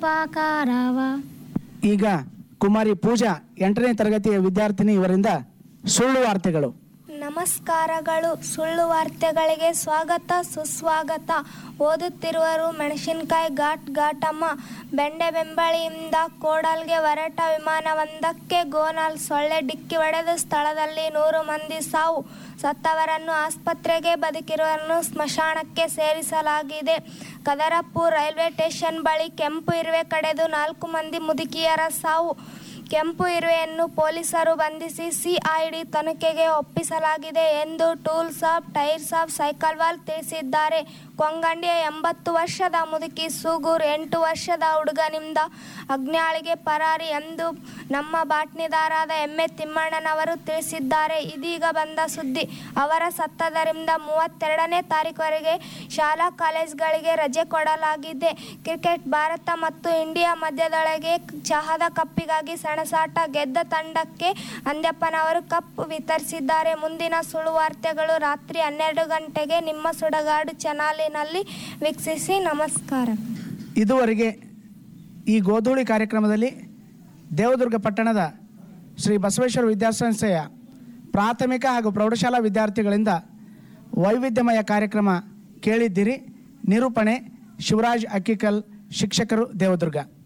ಪಾಕಾರವ ಈಗ ಕುಮಾರಿ ಪೂಜಾ ಎಂಟನೇ ತರಗತಿಯ ವಿದ್ಯಾರ್ಥಿನಿ ಇವರಿಂದ ಸುಳ್ಳು ವಾರ್ತೆಗಳು ನಮಸ್ಕಾರಗಳು ಸುಳ್ಳು ವಾರ್ತೆಗಳಿಗೆ ಸ್ವಾಗತ ಸುಸ್ವಾಗತ ಓದುತ್ತಿರುವರು ಮೆಣಸಿನಕಾಯಿ ಘಾಟ್ ಘಾಟಮ್ಮ ಬೆಂಡೆ ಬೆಂಬಳಿಯಿಂದ ಕೋಡಲ್ಗೆ ಹೊರಟ ವಿಮಾನವೊಂದಕ್ಕೆ ಗೋನಾಲ್ ಸೊಳ್ಳೆ ಡಿಕ್ಕಿ ಹೊಡೆದು ಸ್ಥಳದಲ್ಲಿ ನೂರು ಮಂದಿ ಸಾವು ಸತ್ತವರನ್ನು ಆಸ್ಪತ್ರೆಗೆ ಬದುಕಿರುವರನ್ನು ಸ್ಮಶಾನಕ್ಕೆ ಸೇರಿಸಲಾಗಿದೆ ಕದರಪುರ್ ರೈಲ್ವೆ ಸ್ಟೇಷನ್ ಬಳಿ ಕೆಂಪು ಇರುವೆ ಕಡೆದು ನಾಲ್ಕು ಮಂದಿ ಮುದುಕಿಯರ ಸಾವು ಕೆಂಪು ಇರುವೆಯನ್ನು ಪೊಲೀಸರು ಬಂಧಿಸಿ ಸಿಐಡಿ ತನಿಖೆಗೆ ಒಪ್ಪಿಸಲಾಗಿದೆ ಎಂದು tools of tyres of cycle ವಾಲ್ ತಿಳಿಸಿದ್ದಾರೆ ಕೊಂಗಂಡಿಯ ಎಂಬತ್ತು ವರ್ಷದ ಮುದುಕಿ ಸೂಗೂರ್ ಎಂಟು ವರ್ಷದ ಹುಡುಗನಿಂದ ಅಗ್ನಾಳಿಗೆ ಪರಾರಿ ಎಂದು ನಮ್ಮ ಬಾಟ್ನಿದಾರಾದ ಎಮ್ಮೆ ತಿಮ್ಮಣ್ಣನವರು ತಿಳಿಸಿದ್ದಾರೆ ಇದೀಗ ಬಂದ ಸುದ್ದಿ ಅವರ ಸತ್ತದರಿಂದ ಮೂವತ್ತೆರಡನೇ ತಾರೀಕುವರೆಗೆ ಶಾಲಾ ಕಾಲೇಜುಗಳಿಗೆ ರಜೆ ಕೊಡಲಾಗಿದೆ ಕ್ರಿಕೆಟ್ ಭಾರತ ಮತ್ತು ಇಂಡಿಯಾ ಮಧ್ಯದೊಳಗೆ ಚಹದ ಕಪ್ಪಿಗಾಗಿ ಸೆಣಸಾಟ ಗೆದ್ದ ತಂಡಕ್ಕೆ ಅಂದ್ಯಪ್ಪನವರು ಕಪ್ ವಿತರಿಸಿದ್ದಾರೆ ಮುಂದಿನ ಸುಳ್ಳು ವಾರ್ತೆಗಳು ರಾತ್ರಿ ಹನ್ನೆರಡು ಗಂಟೆಗೆ ನಿಮ್ಮ ಸುಡಗಾಡು ಚಾನಲಿನಲ್ಲಿ ವೀಕ್ಷಿಸಿ ನಮಸ್ಕಾರ ಇದುವರೆಗೆ ಈ ಗೋಧೂಳಿ ಕಾರ್ಯಕ್ರಮದಲ್ಲಿ ದೇವದುರ್ಗ ಪಟ್ಟಣದ ಶ್ರೀ ಬಸವೇಶ್ವರ ವಿದ್ಯಾಸಂಸ್ಥೆಯ ಪ್ರಾಥಮಿಕ ಹಾಗೂ ಪ್ರೌಢಶಾಲಾ ವಿದ್ಯಾರ್ಥಿಗಳಿಂದ ವೈವಿಧ್ಯಮಯ ಕಾರ್ಯಕ್ರಮ ಕೇಳಿದ್ದೀರಿ ನಿರೂಪಣೆ ಶಿವರಾಜ್ ಅಕ್ಕಿಕಲ್ ಶಿಕ್ಷಕರು ದೇವದುರ್ಗ